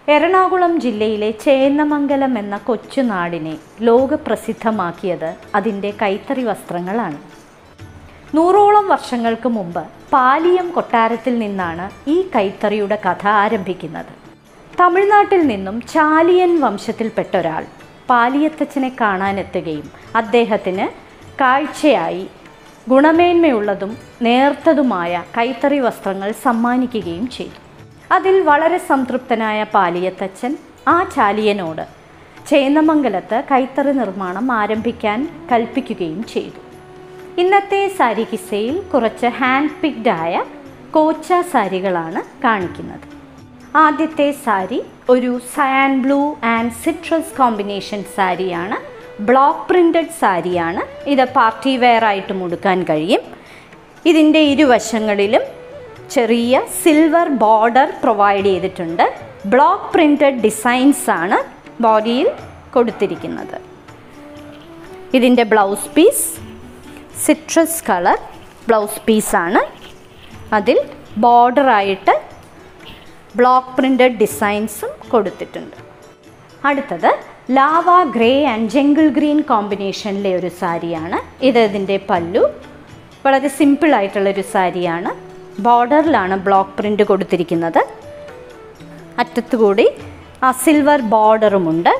എറണാകുളം ജില്ലയിലെ ചേന്നമംഗലം എന്ന കൊച്ചുനാടിനെ ലോകപ്രസിദ്ധമാക്കിയത് അതിൻ്റെ കൈത്തറി വസ്ത്രങ്ങളാണ് നൂറോളം വർഷങ്ങൾക്ക് മുമ്പ് പാലിയം കൊട്ടാരത്തിൽ നിന്നാണ് ഈ കൈത്തറിയുടെ കഥ ആരംഭിക്കുന്നത് തമിഴ്നാട്ടിൽ നിന്നും ചാലിയൻ വംശത്തിൽപ്പെട്ട ഒരാൾ പാലിയത്തച്ഛനെ കാണാനെത്തുകയും അദ്ദേഹത്തിന് കാഴ്ചയായി ഗുണമേന്മയുള്ളതും നേർത്തതുമായ കൈത്തറി വസ്ത്രങ്ങൾ സമ്മാനിക്കുകയും ചെയ്തു അതിൽ വളരെ സംതൃപ്തനായ പാലിയത്തച്ഛൻ ആ ചാലിയനോട് ചേന്നമംഗലത്ത് കൈത്തറി നിർമ്മാണം ആരംഭിക്കാൻ കൽപ്പിക്കുകയും ചെയ്തു ഇന്നത്തെ സാരി കിസ്സയിൽ കുറച്ച് ഹാൻഡ് പിക്ഡ് ആയ കോച്ച സാരികളാണ് കാണിക്കുന്നത് ആദ്യത്തെ സാരി ഒരു cyan blue and citrus combination സാരിയാണ് ബ്ലോക്ക് പ്രിൻറ്റഡ് സാരിയാണ് ഇത് പാർട്ടി വെയർ ആയിട്ട് മുടുക്കാൻ കഴിയും ഇതിൻ്റെ ഇരുവശങ്ങളിലും ചെറിയ സിൽവർ ബോർഡർ പ്രൊവൈഡ് ചെയ്തിട്ടുണ്ട് ബ്ലോക്ക് പ്രിൻറ്റഡ് ഡിസൈൻസ് ആണ് ബോഡിയിൽ കൊടുത്തിരിക്കുന്നത് ഇതിൻ്റെ blouse piece citrus colour blouse പീസാണ് അതിൽ ബോർഡറായിട്ട് ബ്ലോക്ക് പ്രിൻറ്റഡ് ഡിസൈൻസും കൊടുത്തിട്ടുണ്ട് അടുത്തത് lava grey and jungle green കോമ്പിനേഷനിലെ ഒരു സാരിയാണ് ഇത് ഇതിൻ്റെ പല്ലു വളരെ സിമ്പിൾ ആയിട്ടുള്ളൊരു സാരിയാണ് ബോർഡറിലാണ് ബ്ലോക്ക് പ്രിൻ്റ് കൊടുത്തിരിക്കുന്നത് അറ്റത്തുകൂടി ആ സിൽവർ ബോർഡറുമുണ്ട്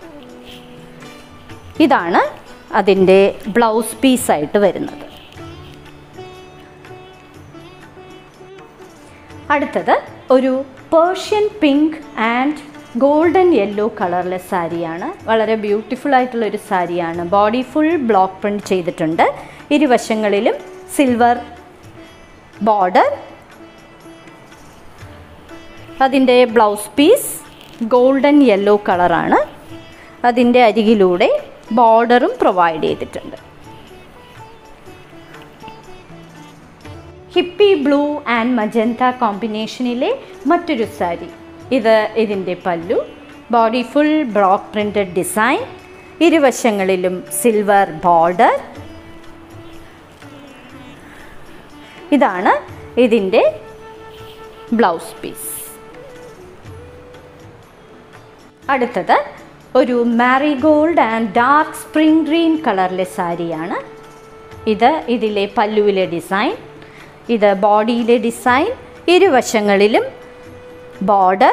ഇതാണ് അതിൻ്റെ ബ്ലൗസ് പീസായിട്ട് വരുന്നത് അടുത്തത് ഒരു Persian pink and golden yellow കളറിലെ സാരിയാണ് വളരെ ബ്യൂട്ടിഫുൾ ആയിട്ടുള്ള ഒരു സാരിയാണ് ബോഡി ഫുൾ ബ്ലോക്ക് പ്രിൻറ്റ് ചെയ്തിട്ടുണ്ട് ഇരുവശങ്ങളിലും സിൽവർ ബോർഡർ അതിൻ്റെ ബ്ലൗസ് പീസ് ഗോൾഡൻ യെല്ലോ കളറാണ് അതിൻ്റെ അരികിലൂടെ ബോർഡറും പ്രൊവൈഡ് ചെയ്തിട്ടുണ്ട് ഹിപ്പി ബ്ലൂ ആൻഡ് മജന്ത കോമ്പിനേഷനിലെ മറ്റൊരു സാരി ഇത് ഇതിൻ്റെ pallu body full block printed design ഇരുവശങ്ങളിലും സിൽവർ ബോർഡർ ഇതാണ് ഇതിൻ്റെ ബ്ലൗസ് പീസ് അടുത്തത് ഒരു marigold and dark spring green കളറിലെ സാരിയാണ് ഇത് ഇതിലെ പല്ലുവിലെ ഡിസൈൻ ഇത് ബോഡിയിലെ ഡിസൈൻ ഇരുവശങ്ങളിലും ബോർഡർ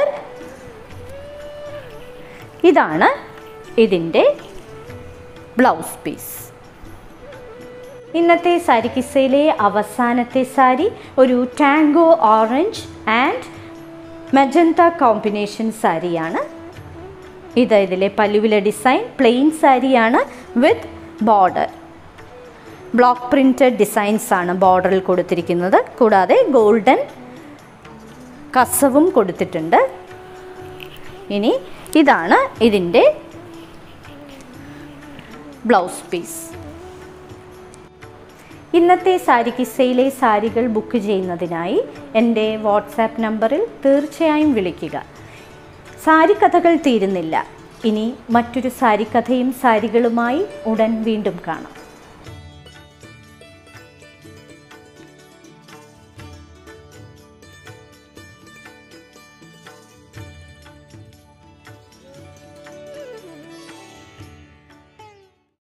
ഇതാണ് ഇതിൻ്റെ ബ്ലൗസ് പീസ് ഇന്നത്തെ സാരി കിസ്സയിലെ അവസാനത്തെ സാരി ഒരു tango orange and magenta combination സാരിയാണ് ഇത് ഇതിലെ പല്ലുവിലെ ഡിസൈൻ പ്ലെയിൻ സാരിയാണ് with border block printed designs ആണ് ബോർഡറിൽ കൊടുത്തിരിക്കുന്നത് കൂടാതെ ഗോൾഡൻ കസവും കൊടുത്തിട്ടുണ്ട് ഇനി ഇതാണ് ഇതിൻ്റെ ബ്ലൗസ് പീസ് ഇന്നത്തെ സാരി കിസ്സയിലെ സാരികൾ ബുക്ക് ചെയ്യുന്നതിനായി എൻ്റെ വാട്സാപ്പ് നമ്പറിൽ തീർച്ചയായും വിളിക്കുക സാരി കഥകൾ തീരുന്നില്ല ഇനി മറ്റൊരു സാരി കഥയും സാരികളുമായി ഉടൻ വീണ്ടും കാണാം